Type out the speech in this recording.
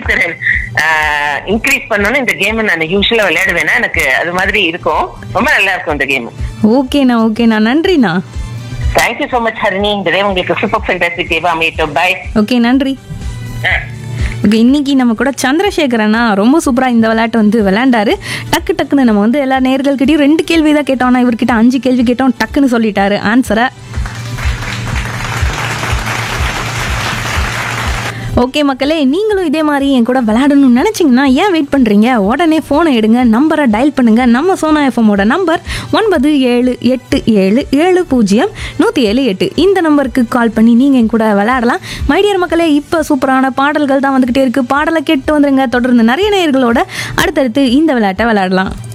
திறன் இன்க்ரீஸ் பண்ணணும்னு இந்த கேம் நான் யூஸ்வலா விளையாடுவேன்னா எனக்கு அது மாதிரி இருக்கும் ரொம்ப நல்லா இருக்கும் இந்த கேம் ஓகேண்ணா ஓகேண்ணா நன்றிண்ணா தேங்க்யூ சோ மச் ஹரிணி இந்த day உங்களுக்கு சூப்பர் ஃபென்டாஸ்டிக் டேவா அமையட்டும் பை ஓகே நன்றி ஓகே இன்னைக்கு நம்ம கூட சந்திரசேகர் அண்ணா ரொம்ப சூப்பராக இந்த விளையாட்டு வந்து விளையாண்டாரு டக்கு டக்குன்னு நம்ம வந்து எல்லா நேர்கள்கிட்டயும் ரெண்டு கேள்வி தான் கேட்டோம் ஆனால் இவர்கிட்ட அஞ்சு கேள்வி கேட்டோம் டக்குன்னு சொல்லிட்டாரு ஆன்சரை ஓகே மக்களே நீங்களும் இதே மாதிரி என் கூட விளையாடணும்னு நினச்சிங்கன்னா ஏன் வெயிட் பண்ணுறீங்க உடனே ஃபோனை எடுங்க நம்பரை டயல் பண்ணுங்கள் நம்ம சோனா எஃப்எம்மோட நம்பர் ஒன்பது ஏழு எட்டு ஏழு ஏழு பூஜ்ஜியம் நூற்றி ஏழு எட்டு இந்த நம்பருக்கு கால் பண்ணி நீங்கள் என் கூட விளையாடலாம் மைடியர் மக்களே இப்போ சூப்பரான பாடல்கள் தான் வந்துக்கிட்டே இருக்குது பாடலை கேட்டு வந்துருங்க தொடர்ந்து நிறைய நேயர்களோட அடுத்தடுத்து இந்த விளையாட்டை விளையாடலாம்